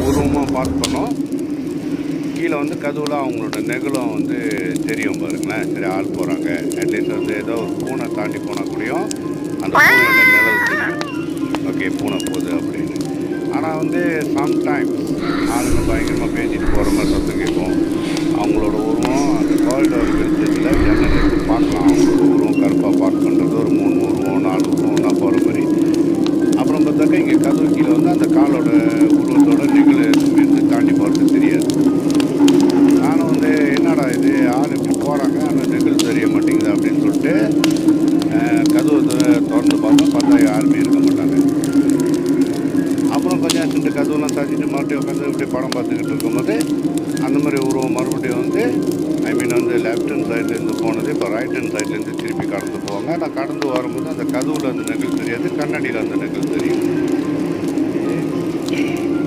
உருவமாக பார்க் பண்ணோம் கீழே வந்து கதவுல அவங்களோட நெகலும் வந்து தெரியும் பாருங்களேன் சரி ஆள் போகிறாங்க அட்லீஸ்ட் வந்து ஏதோ ஒரு பூனை தாண்டி போனால் கூடயும் அந்த பூனையோட நிழல் தெரியும் ஓகே பூனை போகுது அப்படின்னு ஆனால் வந்து சம்டைம்ஸ் ஆளுங்க பயங்கரமாக பேசிட்டு போகிற மாதிரி சத்தம் கேட்கும் அவங்களோட உருவம் அந்த காரிடார் வெளிச்சத்தில் ஜன்னல் எடுத்து பார்க்கலாம் அவங்களோட உருவம் கருப்பாக பார்க் பண்ணுறது ஒரு மூணு உருவம் நாலு உருவம் ஒன்றா போகிற மாதிரி அப்புறம் பார்த்தாக்கா இங்கே கதவு கீழே வந்து அந்த காலோட உருவத்தோட நிகழ் இருந்து தாண்டி போகிறது தெரியாது நானும் வந்து என்னடா இது ஆள் இப்படி போகிறாங்க அந்த நிகழ் தெரிய மாட்டேங்குது அப்படின்னு சொல்லிட்டு அஹ், கதவு தி- திறந்து பார்த்தா பார்த்தா யாருமே இருக்க மாட்டாங்க அப்புறம் கொஞ்சம் சின்ன கதவுலாம் தச்சிட்டு மறுபடியும் உட்காந்து இப்படி படம் பார்த்துக்கிட்டு இருக்கும்போது அந்த மாதிரி உருவம் மறுபடியும் வந்து ஐ மீன் வந்து லெஃப்ட் ஹேண்ட் சைட்லேருந்து போனது இப்போ ரைட் ஹேண்ட் சைட்லேருந்து திருப்பி கடந்து போவாங்க நான் கடந்து வரும்போது அந்த கதவுல அந்த நெகிழ் தெரியாது கண்ணாடியில் அந்த நெகிழ் தெரியும்